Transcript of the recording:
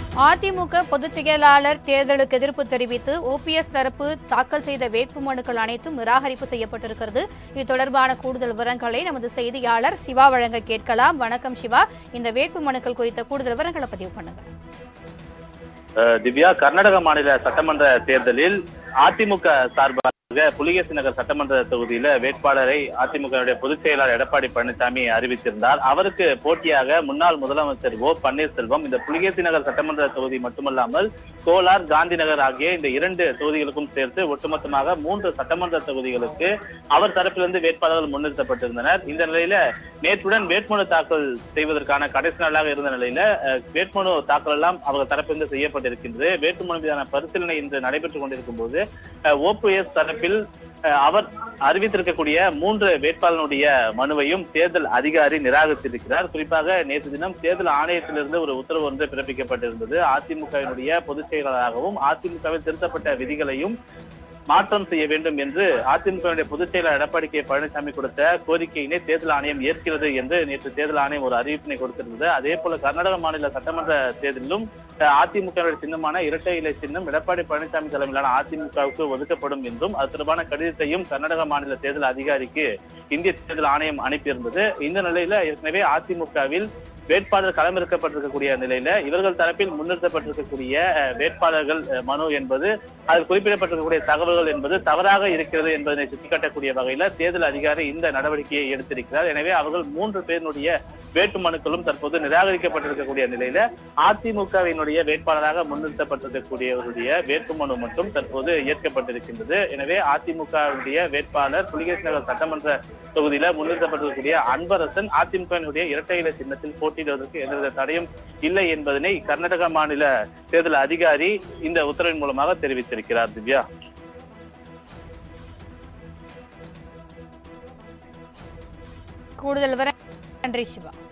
அதிமுக பொதுச் செயலாளர் தேர்தலுக்கு எதிர்ப்பு தெரிவித்து ஓபிஎஸ் தரப்பு தாக்கல் செய்த வேட்புமனுக்கள் அனைத்தும் நிராகரிப்பு செய்யப்பட்டிருக்கிறது இது தொடர்பான கூடுதல் விவரங்களை நமது செய்தியாளர் சிவா வழங்க கேட்கலாம் வணக்கம் சிவா இந்த வேட்புமனுக்கள் குறித்த கூடுதல் விவரங்களை பதிவு பண்ணுங்க அஹ் திவ்யா கர்நாடக மாநில சட்டமன்ற தேர்தலில் அதிமுக சார்பாக புலிகேசி நகர் சட்டமன்ற தொகுதியில வேட்பாளரை அதிமுக பொதுச் செயலாளர் எடப்பாடி பழனிசாமி அறிவித்திருந்தார் அவருக்கு போட்டியாக முன்னாள் முதலமைச்சர் ஓ பன்னீர்செல்வம் இந்த புலிகேசி நகர் சட்டமன்ற தொகுதி மட்டுமல்லாமல் கோலார் காந்தி நகர் ஆகிய இந்த இரண்டு தொகுதிகளுக்கும் சேர்த்து ஒட்டுமொத்தமாக மூன்று சட்டமன்ற தொகுதிகளுக்கு அவர் தரப்பிலிருந்து வேட்பாளர்கள் முன்னிறுத்தப்பட்டிருந்தனர் இந்த நிலையில நேற்றுடன் வேட்புமனு தாக்கல் செய்வதற்கான கடைசி நாளாக இருந்த நிலையில அஹ், வேட்புமனு தாக்கல் எல்லாம் அவர்கள் தரப்பிலிருந்து செய்யப்பட்டிருக்கின்றது வேட்புமனு மீதான பரிசீலனை இன்று நடைபெற்றுக் கொண்டிருக்கும் போது ஓபிஎஸ் தரப்பில் அஹ், அவர் அறிவித்திருக்கக்கூடிய மூன்று வேட்பாளருடைய மனுவையும் தேர்தல் அதிகாரி நிராகரித்திருக்கிறார் குறிப்பாக நேற்று தினம் தேர்தல் ஆணையத்திலிருந்து ஒரு உத்தரவு ஒன்று பிறப்பிக்கப்பட்டிருந்தது அதிமுகவினுடைய பொதுச் செயலாளராகவும் அதிமுகவில் திருத்தப்பட்ட விதிகளையும் மாற்றம் செய்ய வேண்டும் என்று அதிமுகவுடைய பொதுச் செயலாளர் எடப்பாடி கே பழனிசாமி கொடுத்த கோரிக்கையினை தேர்தல் ஆணையம் ஏற்கிறது என்று நேற்று தேர்தல் ஆணையம் ஒரு அறிவிப்பினை கொடுத்திருந்தது அதே போல கர்நாடக மாநில சட்டமன்ற தேர்தலிலும் அஹ், அதிமுகவுடைய சின்னமான இரட்டை இலை சின்னம் எடப்பாடி பழனிசாமி தலைமையிலான அதிமுகவுக்கு ஒதுக்கப்படும் என்றும் அது தொடர்பான கடிதத்தையும் கர்நாடக மாநில தேர்தல் அதிகாரிக்கு இந்திய தேர்தல் ஆணையம் அனுப்பியிருந்தது இந்த நிலையில ஏற்கனவே அதிமுகவில் வேட்பாளர் களமிறக்கப்பட்டிருக்கக்கூடிய நிலையில இவர்கள் தரப்பில் முன்னிறுத்தப்பட்டிருக்கக்கூடிய அஹ், வேட்பாளர்கள் அஹ், மனு என்பது அதில் குறிப்பிடப்பட்டிருக்கக்கூடிய தகவல்கள் என்பது தவறாக இருக்கிறது என்பதனை சுட்டிக்காட்டக்கூடிய வகையில தேர்தல் அதிகாரி இந்த நடவடிக்கையை எடுத்திருக்கிறார் எனவே அவர்கள் மூன்று பேரினுடைய வேட்பு மனுக்களும் தற்போது நிராகரிக்கப்பட்டிருக்கக்கூடிய நிலையில அதிமுகவினுடைய வேட்பாளராக முன்னிறுத்தப்பட்டிருக்கக்கூடியவருடைய வேட்புமனு மட்டும் தற்போது ஏற்கப்பட்டிருக்கின்றது எனவே அதிமுகவுடைய வேட்பாளர் புலிகேசி நகர் சட்டமன்ற தொகுதியில முன்னிறுத்தப்பட்டிருக்கக்கூடிய அன்பரசன் அதிமுகவினுடைய இரட்டை இலை சின்னத்தில் போட்டியிடுவதற்கு எந்தவித தடையும் இல்லை என்பதனை கர்நாடக மாநில தேர்தல் அதிகாரி இந்த உத்தரவின் மூலமாக தெரிவித்திருக்கிறார் திவ்யா கூடுதல் விவரம் நன்றி சிவா